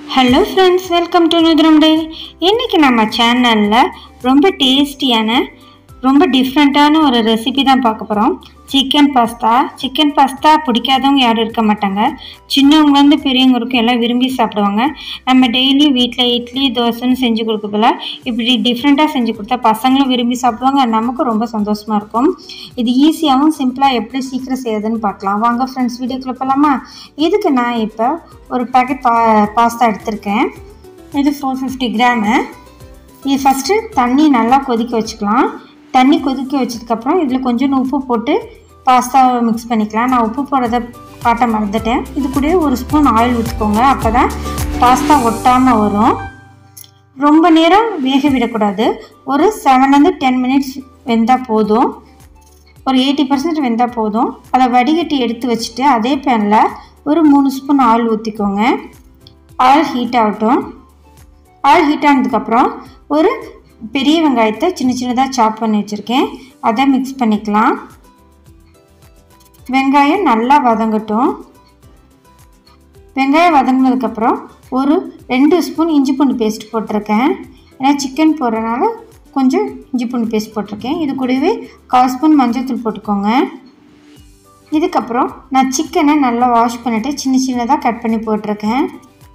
hello friends welcome to நுதிரமுடை இன்றைக்கி நம்ம சேனலில் ரொம்ப டேஸ்டியான ரொம்ப டிஃப்ரெண்ட்டான ஒரு ரெசிபி தான் பார்க்க போகிறோம் சிக்கன் பாஸ்தா சிக்கன் பாஸ்தா பிடிக்காதவங்க யாரும் இருக்க மாட்டாங்க சின்னவங்கலேருந்து பெரியவங்க வரைக்கும் எல்லாம் விரும்பி சாப்பிடுவாங்க நம்ம டெய்லி வீட்டில் இட்லி தோசைன்னு செஞ்சு கொடுக்கறதுல இப்படி டிஃப்ரெண்ட்டாக செஞ்சு கொடுத்தா பசங்களும் விரும்பி சாப்பிடுவாங்க நமக்கும் ரொம்ப சந்தோஷமாக இருக்கும் இது ஈஸியாகவும் சிம்பிளாக எப்படி சீக்கிரம் செய்யுதுன்னு பார்க்கலாம் வாங்க ஃப்ரெண்ட்ஸ் வீடியோக்குள்ள போகலாமா இதுக்கு நான் இப்போ ஒரு பேக்கெட் பா பாஸ்தா எடுத்திருக்கேன் இது ஃபோர் ஃபிஃப்டி கிராமு இது ஃபஸ்ட்டு தண்ணி நல்லா கொதிக்க வச்சுக்கலாம் தண்ணி கொதிக்க வச்சதுக்கப்புறம் இதில் கொஞ்சம் உப்பு போட்டு பாஸ்தாவை மிக்ஸ் பண்ணிக்கலாம் நான் உப்பு போடுறத காட்ட மறந்துட்டேன் இது கூடவே ஒரு ஸ்பூன் ஆயில் ஊற்றிக்கோங்க அப்போ தான் பாஸ்தா ஒட்டாமல் வரும் ரொம்ப நேரம் வேக விடக்கூடாது ஒரு செவன்லேருந்து டென் மினிட்ஸ் வெந்தால் போதும் ஒரு எயிட்டி பர்சன்ட் வெந்தால் போதும் அதை வடிகட்டி எடுத்து வச்சுட்டு அதே பேனில் ஒரு மூணு ஸ்பூன் ஆயில் ஊற்றிக்கோங்க ஆயில் ஹீட் ஆகட்டும் ஆயில் ஹீட் ஆனதுக்கப்புறம் ஒரு பெரிய வெங்காயத்தை சின்ன சின்னதாக சாப் பண்ணி வச்சுருக்கேன் அதை மிக்ஸ் பண்ணிக்கலாம் வெங்காயம் நல்லா வதங்கட்டும் வெங்காயம் வதங்கினதுக்கப்புறம் ஒரு ரெண்டு ஸ்பூன் இஞ்சி பூண்டு பேஸ்ட் போட்டிருக்கேன் ஏன்னா சிக்கன் போடுறதுனால கொஞ்சம் இஞ்சி பூண்டு பேஸ்ட் போட்டிருக்கேன் இது கூடவே கால் ஸ்பூன் மஞ்சள்தூள் போட்டுக்கோங்க இதுக்கப்புறம் நான் சிக்கனை நல்லா வாஷ் பண்ணிவிட்டு சின்ன சின்னதாக கட் பண்ணி போட்டிருக்கேன்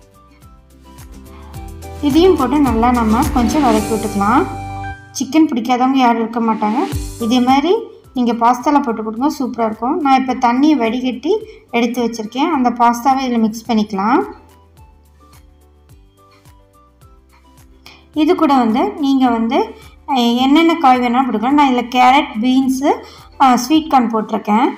இதையும் போட்டு நல்லா நம்ம கொஞ்சம் வதக்கி விட்டுக்கலாம் சிக்கன் பிடிக்காதவங்க யாரும் இருக்க மாட்டாங்க இதே மாதிரி நீங்கள் பாஸ்தாவில் போட்டு கொடுங்க சூப்பராக இருக்கும் நான் இப்போ தண்ணியை வடிகட்டி எடுத்து வச்சுருக்கேன் அந்த பாஸ்தாவை இதில் மிக்ஸ் பண்ணிக்கலாம் இது கூட வந்து நீங்கள் வந்து என்னென்ன காய் வேணாலும் போட்டுக்கலாம் நான் இதில் கேரட் பீன்ஸு ஸ்வீட் கார்ன் போட்டிருக்கேன்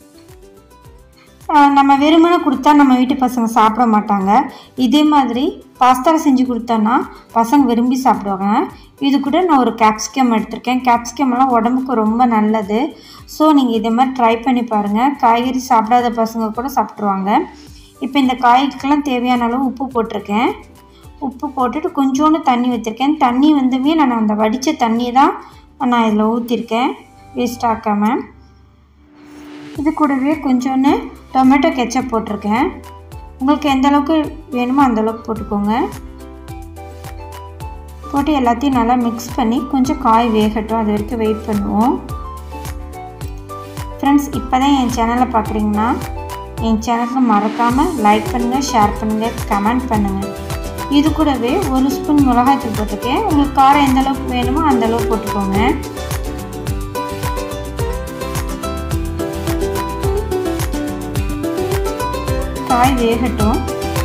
நம்ம வெறுமனை கொடுத்தா நம்ம வீட்டு பசங்க சாப்பிட மாட்டாங்க இதே மாதிரி பாஸ்தாவை செஞ்சு கொடுத்தோன்னா பசங்க விரும்பி சாப்பிடுவாங்க இது கூட நான் ஒரு கேப்சிகம் எடுத்திருக்கேன் கேப்சிகம் எல்லாம் உடம்புக்கு ரொம்ப நல்லது ஸோ நீங்கள் இதே மாதிரி ட்ரை பண்ணி பாருங்கள் காய்கறி சாப்பிடாத பசங்க கூட சாப்பிட்ருவாங்க இப்போ இந்த காய்கறிக்கெல்லாம் தேவையான அளவு உப்பு போட்டிருக்கேன் உப்பு போட்டுட்டு கொஞ்சோண்டு தண்ணி வச்சுருக்கேன் தண்ணி வந்துமே நான் அந்த வடித்த தண்ணி தான் நான் இதில் ஊற்றிருக்கேன் வேஸ்ட் ஆக்காமல் இது கூடவே கொஞ்சோன்னு டொமேட்டோ கெச்சப் போட்டிருக்கேன் உங்களுக்கு எந்த அளவுக்கு வேணுமோ அந்த அளவுக்கு போட்டுக்கோங்க போட்டு எல்லாத்தையும் நல்லா மிக்ஸ் பண்ணி கொஞ்சம் காய் வேகட்டும் அது வரைக்கும் வெயிட் பண்ணுவோம் ஃப்ரெண்ட்ஸ் இப்போ தான் என் சேனலை பார்க்குறீங்கன்னா என் சேனலுக்கு மறக்காமல் லைக் பண்ணுங்கள் ஷேர் பண்ணுங்கள் கமெண்ட் பண்ணுங்கள் இது கூடவே ஒரு ஸ்பூன் மிளகாய்த்தூள் போட்டிருக்கேன் உங்களுக்கு காரம் எந்த அளவுக்கு வேணுமோ அந்த அளவுக்கு போட்டுக்கோங்க காய் வேகட்டும்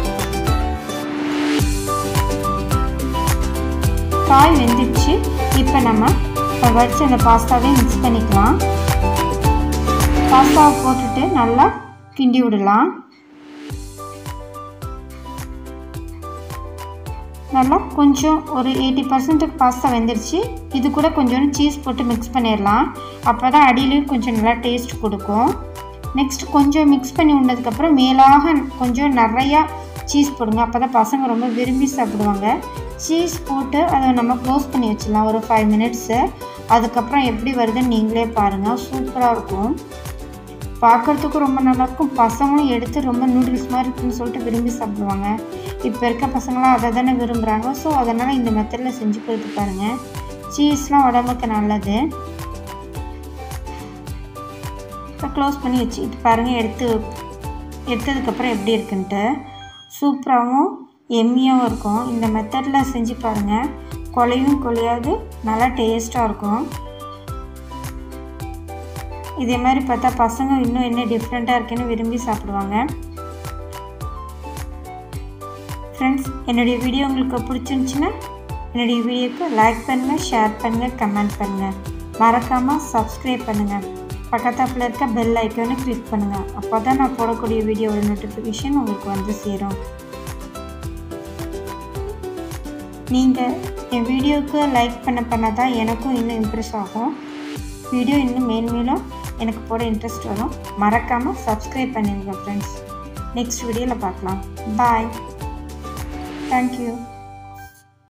காய் வெந்துடுச்சு இப்போ நம்ம வடித்து அந்த பாஸ்தாவே மிக்ஸ் பண்ணிக்கலாம் பாஸ்தாவை போட்டுட்டு நல்லா கிண்டி விடலாம் நல்லா கொஞ்சம் ஒரு எயிட்டி பர்சன்ட்டுக்கு பாஸ்தா வெந்துடுச்சு இது கூட கொஞ்சோண்டு சீஸ் போட்டு மிக்ஸ் பண்ணிடலாம் அப்போ தான் அடியிலையும் கொஞ்சம் நல்லா டேஸ்ட் கொடுக்கும் நெக்ஸ்ட் கொஞ்சம் மிக்ஸ் பண்ணி உண்டதுக்கப்புறம் மேலாக கொஞ்சம் நிறையா சீஸ் போடுங்க அப்போ தான் பசங்க ரொம்ப விரும்பி சாப்பிடுவாங்க சீஸ் போட்டு அதை நம்ம க்ளோஸ் பண்ணி வச்சிடலாம் ஒரு ஃபைவ் மினிட்ஸு அதுக்கப்புறம் எப்படி வருதுன்னு நீங்களே பாருங்கள் சூப்பராக இருக்கும் பார்க்குறதுக்கும் ரொம்ப நல்லாயிருக்கும் பசங்களும் எடுத்து ரொம்ப நூடுல்ஸ் மாதிரி இருக்குன்னு சொல்லிட்டு விரும்பி சாப்பிடுவாங்க இப்போ இருக்க பசங்களாம் அதை தானே விரும்புகிறாங்க ஸோ அதனால் இந்த மெத்தடில் செஞ்சு கொடுத்து பாருங்கள் சீஸ்லாம் உடம்புக்கு நல்லது இப்போ க்ளோஸ் பண்ணி வச்சு இப்போ பாருங்கள் எடுத்து எடுத்ததுக்கப்புறம் எப்படி இருக்குன்ட்டு சூப்பராகவும் எம்மியாகவும் இருக்கும் இந்த மெத்தடில் செஞ்சு பாருங்கள் கொலையும் கொலையாது நல்லா டேஸ்ட்டாக இருக்கும் இதே மாதிரி பார்த்தா பசங்க இன்னும் என்ன டிஃப்ரெண்ட்டாக இருக்குன்னு விரும்பி சாப்பிடுவாங்க ஃப்ரெண்ட்ஸ் என்னுடைய வீடியோ உங்களுக்கு பிடிச்சிருந்துச்சின்னா என்னுடைய வீடியோக்கு லைக் பண்ணுங்கள் ஷேர் பண்ணுங்கள் கமெண்ட் பண்ணுங்கள் மறக்காமல் சப்ஸ்கிரைப் பண்ணுங்கள் பக்கத்தாப்பில் இருக்க பெல் ஐக்கானை கிளிக் பண்ணுங்கள் அப்போ தான் நான் போடக்கூடிய வீடியோவோட நோட்டிஃபிகேஷன் உங்களுக்கு வந்து சேரும் நீங்கள் என் வீடியோவுக்கு லைக் பண்ண பண்ண தான் எனக்கும் இன்னும் இம்ப்ரெஸ் ஆகும் வீடியோ இன்னும் மேன்மேலும் எனக்கு போட இன்ட்ரெஸ்ட் வரும் மறக்காமல் சப்ஸ்கிரைப் பண்ணிடுங்க ஃப்ரெண்ட்ஸ் நெக்ஸ்ட் வீடியோவில் பார்க்கலாம் பாய் தேங்க்யூ